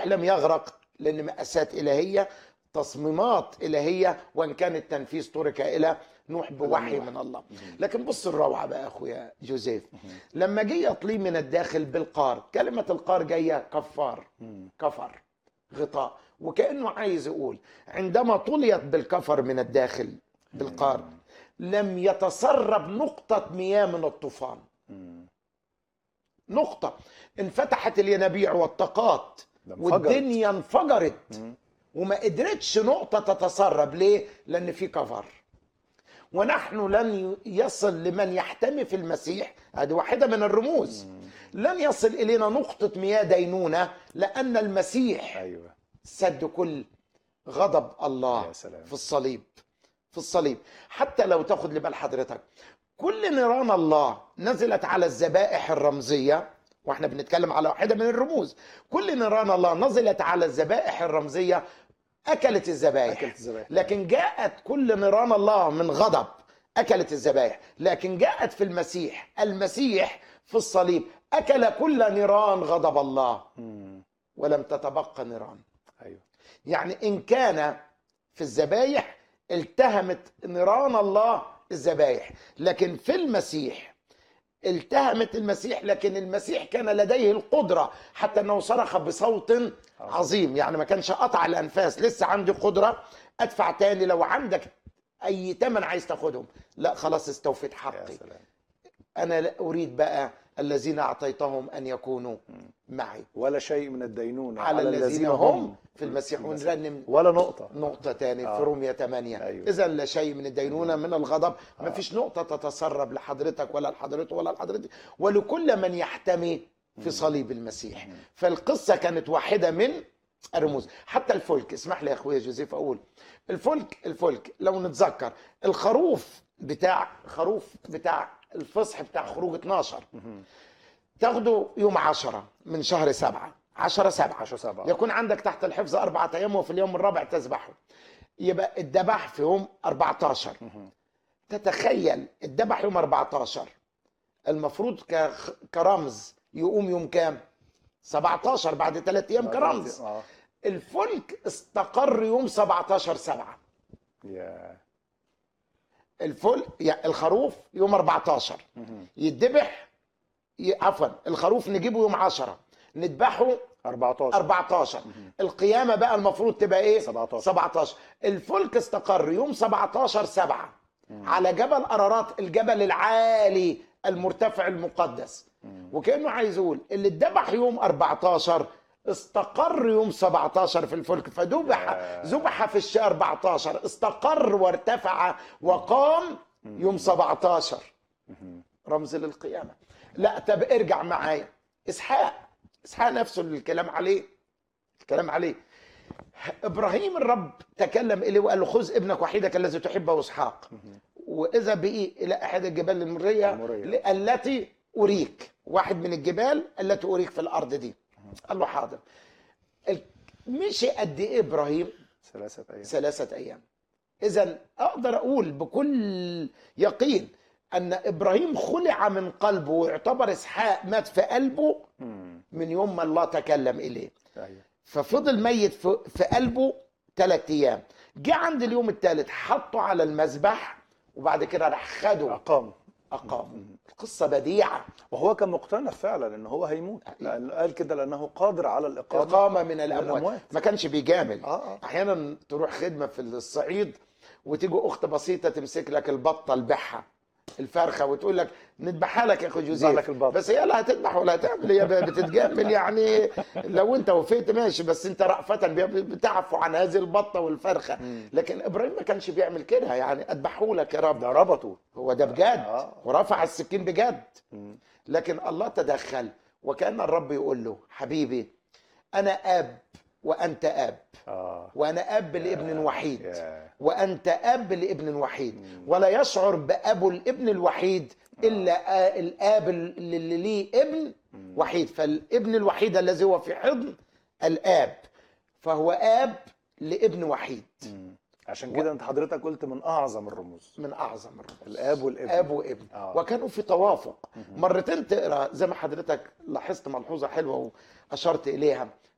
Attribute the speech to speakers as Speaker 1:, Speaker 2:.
Speaker 1: لم يغرق لان مأساة الهيه تصميمات الهيه وان كان التنفيذ ترك الى نوح بوحي من الله لكن بص الروعه بقى اخويا جوزيف لما جه يطلي من الداخل بالقار كلمه القار جايه كفار كفر غطاء وكانه عايز يقول عندما طليت بالكفر من الداخل بالقار لم يتسرب نقطه مياه من الطوفان نقطه انفتحت الينابيع والطاقات
Speaker 2: ده انفجرت.
Speaker 1: والدنيا انفجرت وما قدرتش نقطة تتسرب ليه؟ لأن في كفر ونحن لن يصل لمن يحتمي في المسيح هذه واحدة من الرموز لن يصل إلينا نقطة مياه دينونة لأن المسيح
Speaker 2: ايوه
Speaker 1: سد كل غضب الله
Speaker 2: يا سلام.
Speaker 1: في الصليب في الصليب حتى لو تاخد لبال حضرتك كل نيران الله نزلت على الذبائح الرمزية واحنا بنتكلم على واحدة من الرموز كل نيران الله نزلت على الذبائح الرمزية أكلت الذبائح
Speaker 2: أكلت الذبائح.
Speaker 1: لكن جاءت كل نيران الله من غضب أكلت الذبائح لكن جاءت في المسيح المسيح في الصليب أكل كل نيران غضب الله
Speaker 2: مم.
Speaker 1: ولم تتبقى نيران
Speaker 2: ايوه
Speaker 1: يعني ان كان في الذبايح التهمت نيران الله الذبايح لكن في المسيح التهمت المسيح لكن المسيح كان لديه القدرة حتى أنه صرخ بصوت عظيم يعني ما كانش قطع الأنفاس لسه عندي قدرة أدفع تاني لو عندك أي تمن عايز تاخدهم لا خلاص استوفيت
Speaker 2: يا
Speaker 1: حقي
Speaker 2: سلام
Speaker 1: أنا لا أريد بقى الذين أعطيتهم أن يكونوا معي
Speaker 2: ولا شيء من الدينونة
Speaker 1: على الذين هم في المسيح ونرنم
Speaker 2: ولا نقطة
Speaker 1: نقطة تاني
Speaker 2: آه.
Speaker 1: في رومية 8
Speaker 2: أيوة.
Speaker 1: إذا لا شيء من الدينونة من الغضب ما فيش نقطة تتسرب لحضرتك ولا لحضرته ولا لحضرتك ولكل من يحتمي في صليب المسيح فالقصة كانت واحدة من الرموز حتى الفلك اسمح لي يا أخويا جوزيف أقول الفلك الفلك لو نتذكر الخروف بتاع خروف بتاع الفصح بتاع خروج 12 تاخده يوم 10 من شهر 7 10 7
Speaker 2: 10 7
Speaker 1: يكون عندك تحت الحفظ أربعة أيام وفي اليوم الرابع تذبحه يبقى الذبح في يوم 14 تتخيل الذبح يوم 14 المفروض ك- كرمز يقوم يوم كام 17 بعد ثلاث ايام كرمز
Speaker 2: اه
Speaker 1: الفلك استقر يوم 17 7
Speaker 2: يا
Speaker 1: الفل يعني الخروف يوم 14 يتذبح ي- عفوا الخروف نجيبه يوم 10 نذبحه
Speaker 2: 14
Speaker 1: 14 القيامه بقى المفروض تبقى ايه
Speaker 2: 17.
Speaker 1: 17 الفلك استقر يوم 17 7 على جبل ارارات الجبل العالي المرتفع المقدس وكانه عايز يقول اللي اتذبح يوم 14 استقر يوم 17 في الفلك فذبح
Speaker 2: يا.
Speaker 1: ذبح في الشهر 14 استقر وارتفع وقام يوم 17 رمز للقيامه لا طب ارجع معايا اسحاق اسحاق نفسه اللي الكلام عليه الكلام عليه ابراهيم الرب تكلم اليه وقال له خذ ابنك وحيدك الذي تحبه اسحاق واذا به الى احد الجبال المريه
Speaker 2: المرية.
Speaker 1: التي اريك واحد من الجبال التي اريك في الارض دي قال له حاضر ال- مشي قد ايه ابراهيم
Speaker 2: ثلاثة أيام
Speaker 1: ثلاثة أيام إذا أقدر أقول بكل يقين أن إبراهيم خلع من قلبه ويعتبر إسحاق مات في قلبه
Speaker 2: مم.
Speaker 1: من يوم ما الله تكلم إليه
Speaker 2: أيوة
Speaker 1: ففضل ميت في في قلبه ثلاث أيام جه عند اليوم الثالث حطه على المذبح وبعد كده راح خده
Speaker 2: أقام
Speaker 1: أقامه القصة بديعة
Speaker 2: وهو كان مقتنع فعلا ان هو هيموت لأن قال كده لانه قادر على الاقامه
Speaker 1: إقامة من الأموات
Speaker 2: الأموات.
Speaker 1: ما كانش بيجامل
Speaker 2: اه اه
Speaker 1: احيانا تروح خدمه في الصعيد وتيجي اخت بسيطه تمسك لك البطه البحه الفرخه وتقول لك نذبحها لك يا اخو جوزيف
Speaker 2: لك البط.
Speaker 1: بس هي لا هتذبح ولا هتعمل هي بتتجامل يعني لو انت وفيت ماشي بس انت رأفة بتعفو عن هذه البطه والفرخه لكن ابراهيم ما كانش بيعمل كده يعني اذبحه لك يا رب
Speaker 2: ده ربطه
Speaker 1: هو ده بجد
Speaker 2: آه.
Speaker 1: ورفع السكين بجد
Speaker 2: مم.
Speaker 1: لكن الله تدخل وكان الرب يقول له حبيبي انا اب وانت اب
Speaker 2: اه
Speaker 1: وانا اب لابن وحيد
Speaker 2: يا.
Speaker 1: وانت اب لابن وحيد ولا يشعر بابو الابن الوحيد الا آ- الاب اللي ليه ابن وحيد فالابن الوحيد الذي هو في حضن الاب فهو اب لابن وحيد
Speaker 2: مم. عشان كده انت حضرتك قلت من اعظم الرموز
Speaker 1: من اعظم الرموز
Speaker 2: الاب والابن
Speaker 1: اب وابن
Speaker 2: آه.
Speaker 1: وكانوا في توافق مرتين تقرا زي ما حضرتك لاحظت ملحوظه حلوه واشرت اليها